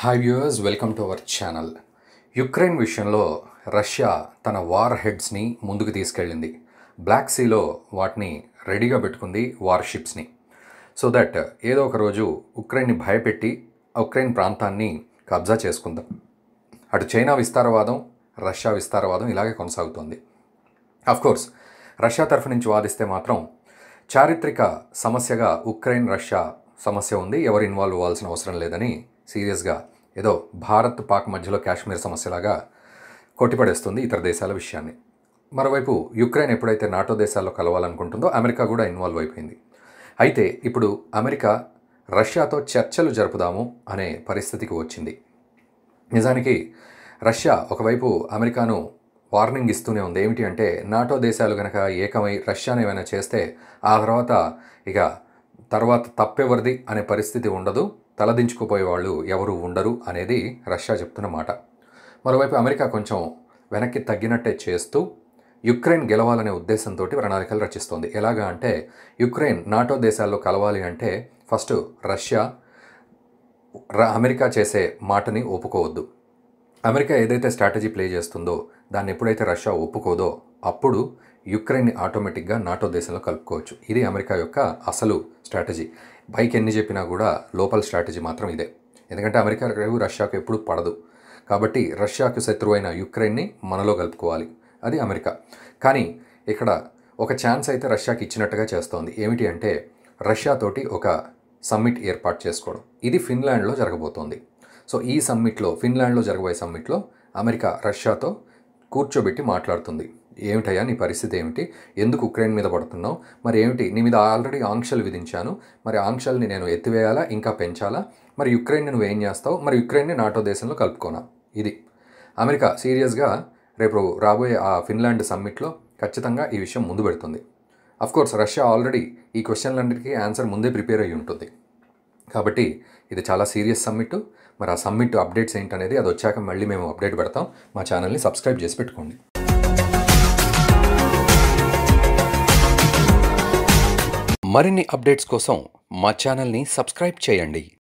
hi viewers welcome to our channel Ukraine విషయంలో Russia తన war హెడ్స్ని ముందుకు తీసుకెళ్ళింది బ్లాక్ సీలో వాటిని రెడీగా పెట్టుకుంది వార్ షిప్స్ని సో దట్ ఏదో ఒక రోజు ఉక్రెయిన్ని భయపెట్టి ఉక్రెయిన్ ప్రాంతాన్ని కబ్జా చేసుకుందాం అటు చైనా విస్తారవాదం రష్యా విస్తారవాదం ఇలాగే కొనసాగుతోంది కోర్స్ రష్యా తరఫు నుంచి వాదిస్తే మాత్రం చారిత్రక సమస్యగా ఉక్రెయిన్ రష్యా సమస్య ఉంది ఎవరు ఇన్వాల్వ్ అవ్వాల్సిన అవసరం లేదని సీరియస్గా ఏదో భారత్ పాక్ మధ్యలో కాశ్మీర్ సమస్యలాగా కొట్టిపడేస్తుంది ఇతర దేశాల విషయాన్ని మరోవైపు యుక్రెయిన్ ఎప్పుడైతే నాటో దేశాల్లో కలవాలనుకుంటుందో అమెరికా కూడా ఇన్వాల్వ్ అయిపోయింది అయితే ఇప్పుడు అమెరికా రష్యాతో చర్చలు జరుపుదాము అనే పరిస్థితికి వచ్చింది నిజానికి రష్యా ఒకవైపు అమెరికాను వార్నింగ్ ఇస్తూనే ఉంది ఏమిటి అంటే నాటో దేశాలు కనుక ఏకమై రష్యాను ఏమైనా చేస్తే ఆ తర్వాత ఇక తర్వాత తప్పెవరిది అనే పరిస్థితి ఉండదు తలదించుకుపోయే వాళ్ళు ఎవరు ఉండరు అనేది రష్యా చెప్తున్న మాట మరోవైపు అమెరికా కొంచెం వెనక్కి తగ్గినట్టే చేస్తూ యుక్రెయిన్ గెలవాలనే ఉద్దేశంతో ప్రణాళికలు రచిస్తోంది ఎలాగా అంటే యుక్రెయిన్ నాటో దేశాల్లో కలవాలి అంటే ఫస్ట్ రష్యా ర- అమెరికా చేసే మాటని ఒప్పుకోవద్దు అమెరికా ఏదైతే స్ట్రాటజీ ప్లే చేస్తుందో దాన్ని ఎప్పుడైతే రష్యా ఒప్పుకోదో అప్పుడు యుక్రెయిన్ని ఆటోమేటిక్గా నాటో దేశంలో కలుపుకోవచ్చు ఇది అమెరికా యొక్క అసలు స్ట్రాటజీ పైకి ఎన్ని చెప్పినా కూడా లోపల స్ట్రాటజీ మాత్రం ఇదే ఎందుకంటే అమెరికా రేవు రష్యాకు ఎప్పుడు పడదు కాబట్టి రష్యాకు శత్రువైన యుక్రెయిన్ని మనలో కలుపుకోవాలి అది అమెరికా కానీ ఇక్కడ ఒక ఛాన్స్ అయితే రష్యాకి ఇచ్చినట్టుగా చేస్తోంది ఏమిటి అంటే రష్యాతోటి ఒక సమ్మిట్ ఏర్పాటు చేసుకోవడం ఇది ఫిన్లాండ్లో జరగబోతోంది సో ఈ సమ్మిట్లో ఫిన్లాండ్లో జరగబోయే సమ్మిట్లో అమెరికా రష్యాతో కూర్చోబెట్టి మాట్లాడుతుంది ఏమిటయ్యా నీ పరిస్థితి ఏమిటి ఎందుకు ఉక్రెయిన్ మీద పడుతున్నావు మరి ఏమిటి నీ మీద ఆల్రెడీ ఆంక్షలు విధించాను మరి ఆంక్షల్ని నేను ఎత్తివేయాలా ఇంకా పెంచాలా మరి యుక్రెయిన్ నువ్వు ఏం చేస్తావు మరి యుక్రెయిన్ని నాటో దేశంలో కలుపుకోనా ఇది అమెరికా సీరియస్గా రేపు రాబోయే ఆ ఫిన్లాండ్ సమ్మిట్లో ఖచ్చితంగా ఈ విషయం ముందు పెడుతుంది కోర్స్ రష్యా ఆల్రెడీ ఈ క్వశ్చన్లన్నిటికీ ఆన్సర్ ముందే ప్రిపేర్ అయ్యి ఉంటుంది కాబట్టి ఇది చాలా సీరియస్ సమ్మిట్ మరి ఆ సమ్మిట్ అప్డేట్స్ ఏంటనేది అది వచ్చాక మళ్ళీ మేము అప్డేట్ పెడతాం మా ఛానల్ని సబ్స్క్రైబ్ చేసి పెట్టుకోండి మరిన్ని అప్డేట్స్ కోసం మా ఛానల్ని సబ్స్క్రైబ్ చేయండి